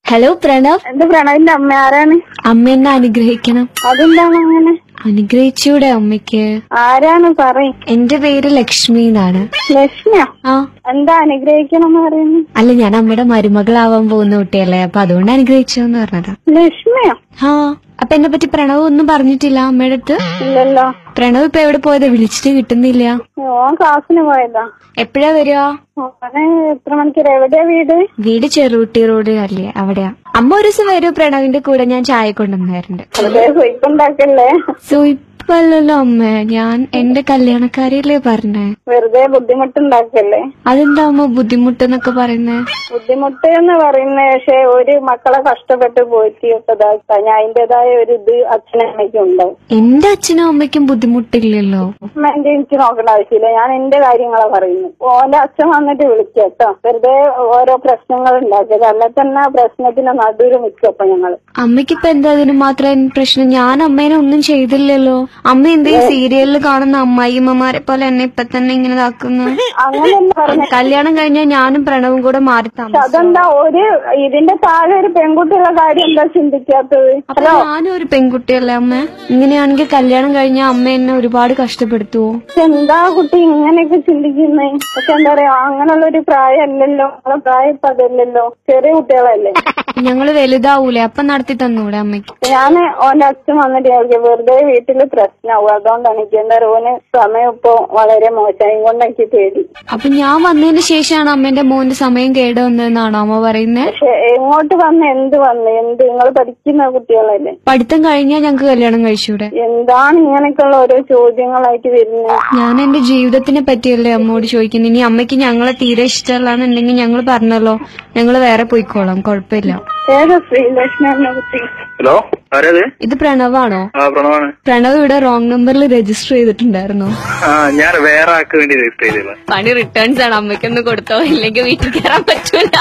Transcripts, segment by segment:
Hello Pranav എന്റെ പ്രണവിന്റെ അമ്മ ആരാണ് അമ്മ എന്നെ അനുഗ്രഹിക്കണം അതെന്താണ് അങ്ങനെ അനുഗ്രഹിച്ചൂടെ അമ്മയ്ക്ക് ആരാണ് പറയും എന്റെ പേര് ലക്ഷ്മി എന്നാണ് ലക്ഷ്മിയോ ആ എന്താ അനുഗ്രഹിക്കണം എന്ന് പറയുന്നത് അല്ല ഞാൻ അമ്മയുടെ മരുമകളാവാൻ പോകുന്ന കുട്ടിയല്ലേ അപ്പൊ അതുകൊണ്ട് അനുഗ്രഹിച്ചോന്ന് പറഞ്ഞതാ ലക്ഷ്മിയോ ആ അപ്പൊ എന്നെ പറ്റി പ്രണവ് ഒന്നും പറഞ്ഞിട്ടില്ല അമ്മയുടെ അടുത്ത് ഇല്ലല്ലോ പ്രണവ് ഇപ്പൊ എവിടെ പോയത് വിളിച്ചിട്ട് കിട്ടുന്നില്ല ഓൻ ക്ലാസ്സിന് പോയതാ എപ്പോഴാ വരിക ഓനെ എത്ര മണിക്കൂർ എവിടെയാ വീട് വീട് ചെറുകുട്ടി റോഡ് അല്ലേ അവിടെയാ അമ്മ ഒരു ദിവസം വരൂ പ്രണവിന്റെ കൂടെ ഞാൻ ചായ കൊണ്ടുവന്നാറുണ്ട് വെറുതെ സുയിപ്പുണ്ടാക്കല്ലേ സുയിപ്പല്ലല്ലോ അമ്മ ഞാൻ എന്റെ കല്യാണക്കാരിയല്ലേ പറഞ്ഞേ വെറുതെ ബുദ്ധിമുട്ടുണ്ടാക്കല്ലേ അതെന്താ അമ്മ ബുദ്ധിമുട്ടെന്നൊക്കെ പറയുന്നേ ബുദ്ധിമുട്ട് എന്ന് പറയുന്നത് പക്ഷെ ഒരു മക്കളെ കഷ്ടപ്പെട്ട് പോയിട്ട് ഒക്കെ ഇതാക്കാ. ഞാൻ അതിന്റേതായ ഒരു ഇത് അച്ഛനമ്മയ്ക്കും ഉണ്ടാവും എന്റെ അച്ഛനും അമ്മയ്ക്കും ബുദ്ധിമുട്ടില്ലല്ലോ അമ്മ എന്റെ എനിക്ക് നോക്കേണ്ട ആവശ്യമില്ല ഞാൻ എന്റെ കാര്യങ്ങളാ പറയുന്നു ഓന്റെ അച്ഛൻ വന്നിട്ട് വിളിക്കട്ടോ വെറുതെ ഓരോ പ്രശ്നങ്ങൾ ഉണ്ടാക്കിയത് അല്ലെ തന്നെ ആ പ്രശ്നത്തിന് നടുവിൽ നിൽക്കപ്പൊ ഞങ്ങള് അമ്മയ്ക്ക് ഇപ്പൊ എന്താ അതിന് മാത്രം പ്രശ്നം ഞാൻ അമ്മേനെ ഒന്നും ചെയ്തില്ലല്ലോ അമ്മ എന്തേ സീരിയലിൽ കാണുന്ന അമ്മായിമ്മമാരെ പോലെ എന്നെ ഇപ്പൊ തന്നെ ഇങ്ങനെ ഇതാക്കുന്നു അങ്ങനെയല്ല പറഞ്ഞ കല്യാണം കഴിഞ്ഞാൽ ഞാനും പ്രണവും കൂടെ മാറി താമസിച്ചു അതെന്താ ഒരു ഇതിന്റെ താഴെ ഒരു പെൺകുട്ടിയുള്ള കാര്യം എന്താ ചിന്തിക്കാത്തത് അപ്പൊ ഞാനും ഒരു പെൺകുട്ടിയല്ലേ അമ്മ ഇങ്ങനെയാണെങ്കിൽ കല്യാണം കഴിഞ്ഞാൽ അമ്മ എന്നെ ഒരുപാട് കഷ്ടപ്പെടുത്തുവോ പക്ഷെ എന്താ കുട്ടി ഇങ്ങനെയൊക്കെ ചിന്തിക്കുന്നേ പക്ഷെ എന്താ പറയാ അങ്ങനെയുള്ള ഒരു പ്രായമല്ലല്ലോ നമ്മളെ പ്രായം ഇപ്പൊ അതല്ലല്ലോ ചെറിയ കുട്ടികളല്ലേ ഞങ്ങള് വലുതാവൂലേ അപ്പൊ നടത്തി തന്നൂടെ അമ്മയ്ക്ക് ഞാൻ ഓന്റെ അച്ഛൻ വന്നിട്ട് ചോദിക്കും വെറുതെ വീട്ടില് പ്രശ്നമാവും അതുകൊണ്ടാണ് എനിക്ക് എന്താ പറയുക ഓന് സമയം ഇപ്പൊ വളരെ മോശമായി കൊണ്ട് എനിക്ക് പേടി അപ്പൊ ഞാൻ വന്നതിന് ശേഷമാണ് അമ്മേന്റെ മോന്റെ സമയം കേട് വന്നതെന്നാണോ അമ്മ പറയുന്നേ പക്ഷെ എങ്ങോട്ട് വന്ന് എന്ത് വന്ന് എന്ത് നിങ്ങൾ പഠിക്കുന്ന കുട്ടികളല്ലേ പഠിത്തം കഴിഞ്ഞാൽ ഞങ്ങക്ക് കല്യാണം കഴിച്ചൂടെ എന്താണ് ഇങ്ങനെയൊക്കെയുള്ള ഓരോ ചോദ്യങ്ങളായിട്ട് വരുന്നത് ഞാൻ എന്റെ ജീവിതത്തിനെ പറ്റിയല്ലേ അമ്മോട് ചോദിക്കുന്നത് ഇനി അമ്മയ്ക്ക് ഞങ്ങളെ തീരെ ഇഷ്ടമല്ലാന്നുണ്ടെങ്കിൽ ഞങ്ങൾ പറഞ്ഞല്ലോ ഞങ്ങൾ വേറെ പോയിക്കോളാം കുഴപ്പമില്ല ഏതാ ശ്രീലക്ഷ്മി എന്ന കുട്ടി ഹലോ ആരത് ഇത് പ്രണവാണോ ആ പ്രണവാണ് പ്രണവ് ഇവിടെ റോങ് നമ്പറിൽ രജിസ്റ്റർ ചെയ്തിട്ടുണ്ടായിരുന്നോ ആ ഞാൻ വേറെ ആൾക്ക് വേണ്ടി രജിസ്റ്റർ ചെയ്തില്ല പണി റിട്ടേൺസ് ആണ് അമ്മയ്ക്കൊന്ന് കൊടുത്തോ ഇല്ലെങ്കിൽ വീട്ടിൽ കയറാൻ പറ്റൂല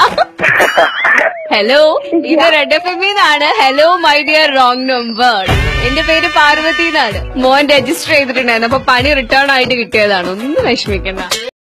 ഹലോ ഇത് റെഡ് എഫ് എം ആണ് hello my dear wrong number എന്റെ പേര് പാർവതി എന്നാണ് മോൻ രജിസ്റ്റർ ചെയ്തിട്ടുണ്ടായിരുന്നു അപ്പൊ പണി റിട്ടേൺ ആയിട്ട് കിട്ടിയതാണ് ഒന്നും വിഷമിക്കണ്ട